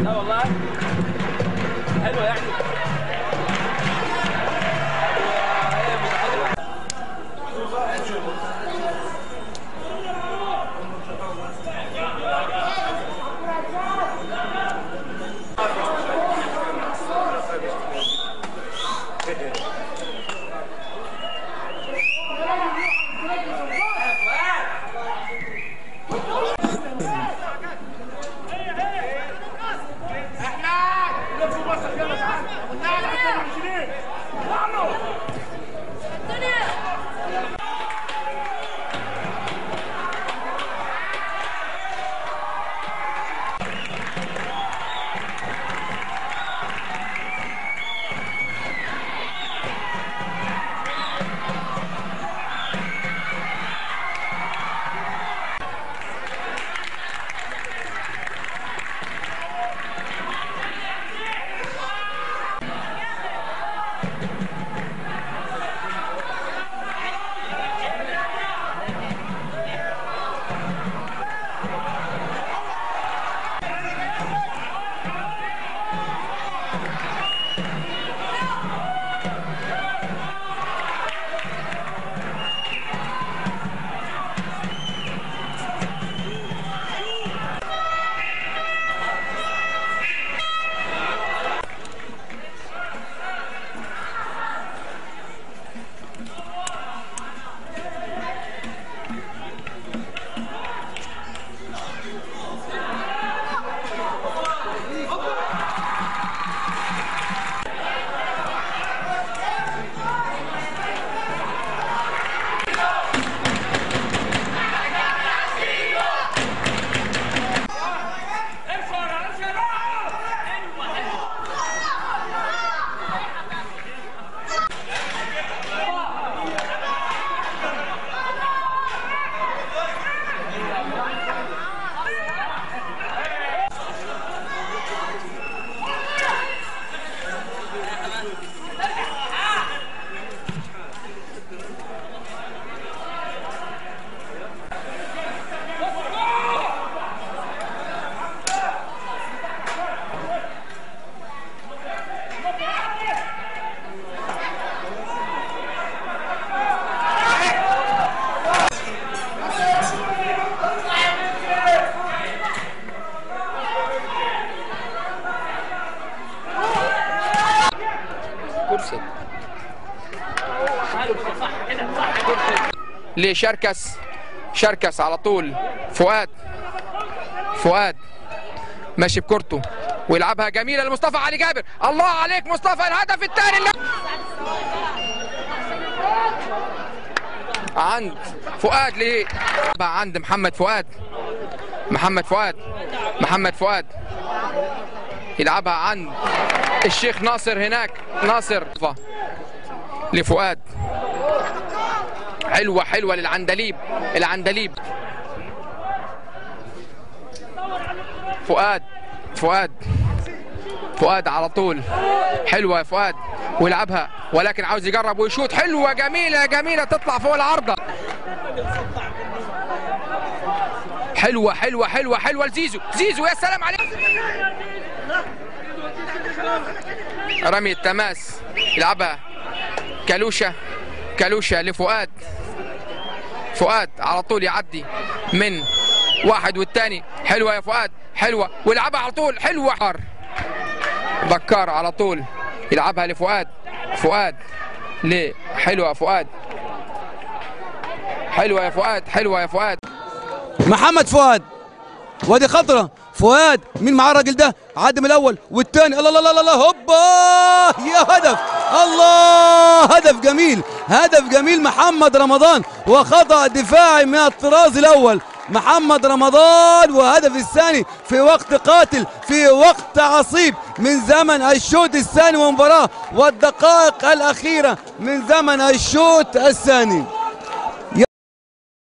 لا والله حلوه يعني كرسي لشركس شركس على طول فؤاد فؤاد ماشي بكورته ويلعبها جميله لمصطفى علي جابر الله عليك مصطفى الهدف الثاني اللي... عند فؤاد ليه بقى عند محمد فؤاد محمد فؤاد محمد فؤاد يلعبها عند الشيخ ناصر هناك ناصر لفؤاد حلوة حلوة للعندليب العندليب فؤاد فؤاد فؤاد على طول حلوة يا فؤاد ويلعبها ولكن عاوز يجرب ويشوط حلوة جميلة جميلة تطلع فوق العارضة حلوة حلوة حلوة حلوة لزيزو زيزو يا سلام عليك رمي التماس يلعبها كالوشة كالوشة لفؤاد فؤاد على طول يعدي من واحد والتاني حلوة يا فؤاد حلوة ويلعبها على طول حلوة حر بكار على طول يلعبها لفؤاد فؤاد ليه حلوة يا فؤاد حلوة يا فؤاد حلوة يا فؤاد محمد فؤاد وادي خطره فؤاد مين معاه الراجل ده عدى من الاول والثاني الله الله الله الله هوبا يا هدف الله هدف جميل هدف جميل محمد رمضان وخطا دفاعي من الطراز الاول محمد رمضان وهدف الثاني في وقت قاتل في وقت عصيب من زمن الشوط الثاني والمباراه والدقائق الاخيره من زمن الشوط الثاني